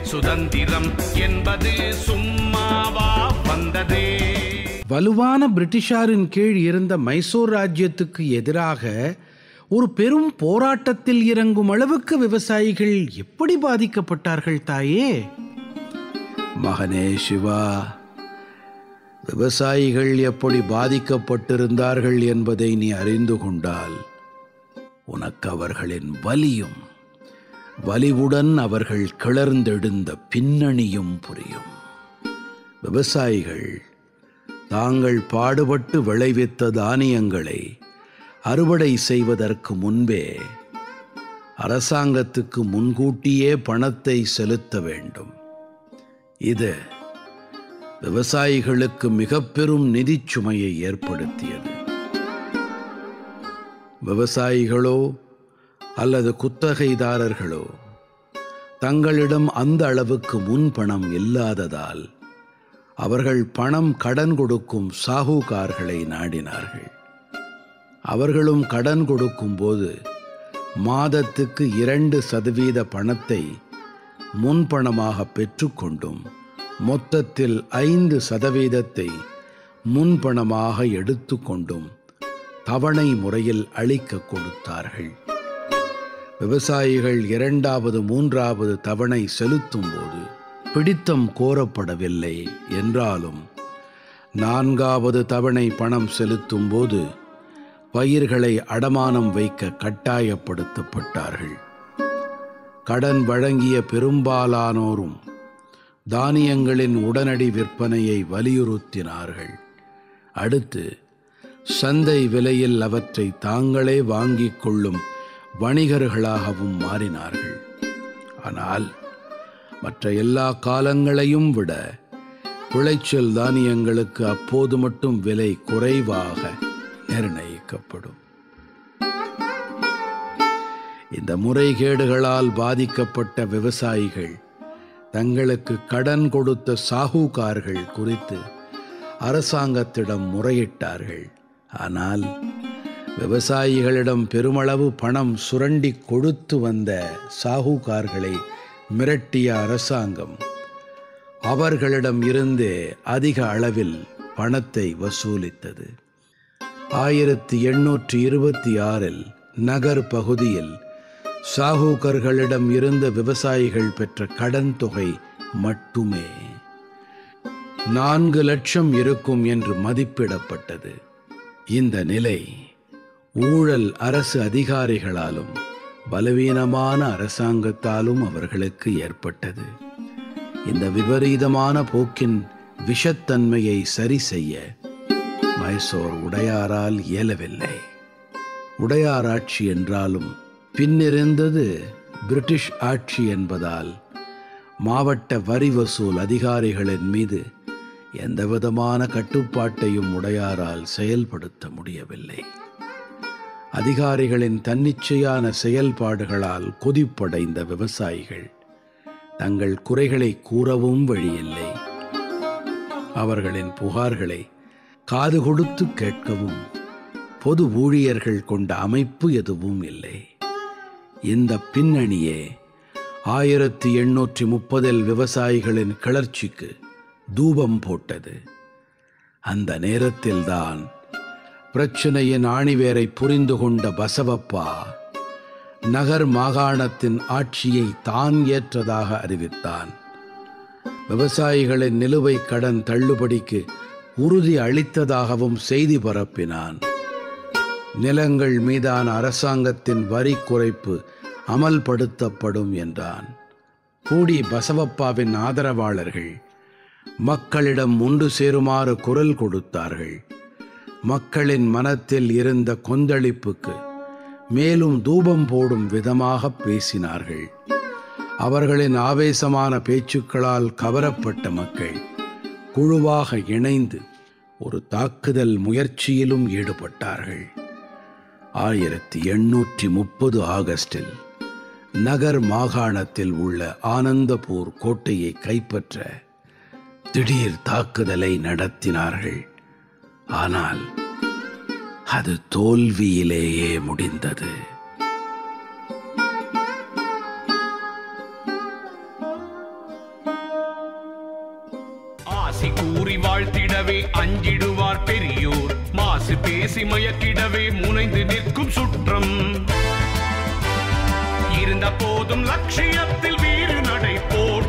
சுதந்திரம் என்பது சும்மாவா வந்ததே வலுவான பிரிட்டிஷாரின் கீழ் இருந்த மைசூர் ராஜ்யத்துக்கு எதிராக ஒரு பெரும் போராட்டத்தில் இறங்கும் அளவுக்கு விவசாயிகள் எப்படி பாதிக்கப்பட்டார்கள் தாயே மகனே சிவா விவசாயிகள் எப்படி பாதிக்கப்பட்டிருந்தார்கள் என்பதை நீ அறிந்து கொண்டால் உனக்கு அவர்களின் வலியும் வலிவுடன் அவர்கள் கிளர்ந்தெழுந்த பின்னணியும் புரியும் விவசாயிகள் தாங்கள் பாடுபட்டு விளைவித்த தானியங்களை அறுவடை செய்வதற்கு முன்பே அரசாங்கத்துக்கு முன்கூட்டியே பணத்தை செலுத்த வேண்டும் இது விவசாயிகளுக்கு மிக பெரும் நிதிச் சுமையை ஏற்படுத்தியது விவசாயிகளோ அல்லது குத்தகைதாரர்களோ தங்களிடம் அந்த அளவுக்கு முன் பணம் இல்லாததால் அவர்கள் பணம் கடன் கொடுக்கும் சாகுகார்களை நாடினார்கள் அவர்களும் கடன் கொடுக்கும்போது மாதத்துக்கு இரண்டு சதவீத பணத்தை முன்பணமாக பெற்றுக்கொண்டும் மொத்தத்தில் ஐந்து சதவீதத்தை முன்பணமாக எடுத்துக்கொண்டும் தவணை முறையில் அளிக்க கொடுத்தார்கள் விவசாயிகள் இரண்டாவது மூன்றாவது தவணை செலுத்தும்போது பிடித்தம் கோரப்படவில்லை என்றாலும் நான்காவது தவணை பணம் செலுத்தும்போது பயிர்களை அடமானம் வைக்க கட்டாயப்படுத்தப்பட்டார்கள் கடன் வழங்கிய பெரும்பாலானோரும் தானியங்களின் உடனடி விற்பனையை வலியுறுத்தினார்கள் அடுத்து சந்தை விலையில் அவற்றை தாங்களே வாங்கிக் கொள்ளும் வணிகர்களாகவும் மாறினார்கள் ஆனால் மற்ற எல்லா காலங்களையும் விட விளைச்சல் தானியங்களுக்கு அப்போது மட்டும் விலை குறைவாக நிர்ணயிக்கப்படும் இந்த முறைகேடுகளால் பாதிக்கப்பட்ட விவசாயிகள் தங்களுக்கு கடன் கொடுத்த சாகுகார்கள் குறித்து அரசாங்கத்திடம் முறையிட்டார்கள் ஆனால் விவசாயிகளிடம் பெருமளவு பணம் சுரண்டி கொடுத்து வந்த சாகுகார்களை மிரட்டிய அரசாங்கம் அவர்களிடம் இருந்தே அதிக அளவில் பணத்தை வசூலித்தது ஆயிரத்தி எண்ணூற்றி இருபத்தி ஆறில் நகர் பகுதியில் சாகூக்கர்களிடம் இருந்த விவசாயிகள் பெற்ற கடன் தொகை மட்டுமே நான்கு லட்சம் இருக்கும் என்று மதிப்பிடப்பட்டது இந்த நிலை ஊழல் அரசு அதிகாரிகளாலும் பலவீனமான அரசாங்கத்தாலும் அவர்களுக்கு ஏற்பட்டது இந்த விபரீதமான போக்கின் விஷத்தன்மையை சரி செய்ய மைசூர் உடையாரால் இயலவில்லை உடையார் ஆட்சி என்றாலும் பின்னிருந்தது பிரிட்டிஷ் ஆட்சி என்பதால் மாவட்ட வரி வசூல் அதிகாரிகளின் மீது எந்தவிதமான கட்டுப்பாட்டையும் உடையாரால் செயல்படுத்த முடியவில்லை அதிகாரிகளின் தன்னிச்சையான செயல்பாடுகளால் கொதிப்படைந்த விவசாயிகள் தங்கள் குறைகளை கூறவும் வழியில்லை அவர்களின் புகார்களை காது கொடுத்து கேட்கவும் பொது ஊழியர்கள் கொண்ட அமைப்பு எதுவும் இல்லை இந்த பின்னணியே ஆயிரத்தி எண்ணூற்றி முப்பதில் விவசாயிகளின் கிளர்ச்சிக்கு தூபம் போட்டது அந்த நேரத்தில்தான் பிரச்சனையின் ஆணிவேரை புரிந்து கொண்ட பசவப்பா நகர் மாகாணத்தின் ஆட்சியை தான் ஏற்றதாக அறிவித்தான் விவசாயிகளின் நிலுவை கடன் தள்ளுபடிக்கு உறுதி அளித்ததாகவும் செய்தி பரப்பினான் நிலங்கள் மீதான அரசாங்கத்தின் வரி குறைப்பு அமல்படுத்தப்படும் என்றான் கூடி பசவப்பாவின் ஆதரவாளர்கள் மக்களிடம் ஒன்று சேருமாறு குரல் கொடுத்தார்கள் மக்களின் மனத்தில் இருந்த கொந்தளிப்புக்கு மேலும் தூபம் போடும் விதமாக பேசினார்கள் அவர்களின் ஆவேசமான பேச்சுக்களால் கவரப்பட்ட மக்கள் குழுவாக இணைந்து ஒரு தாக்குதல் முயற்சியிலும் ஈடுபட்டார்கள் ஆயிரத்தி எண்ணூற்றி முப்பது ஆகஸ்டில் நகர் மாகாணத்தில் உள்ள ஆனந்தபூர் கோட்டையை கைப்பற்ற திடீர் தாக்குதலை நடத்தினார்கள் ஆனால் அது தோல்வியிலேயே முடிந்தது ஆசி கூறி வாழ்த்திடவே அஞ்சிடுவார் பெரியோர் மாசு பேசி மயக்கிடவே முனைந்து நிற்கும் சுற்றம் இருந்த போதும் லட்சியத்தில் வீறு நடை போல்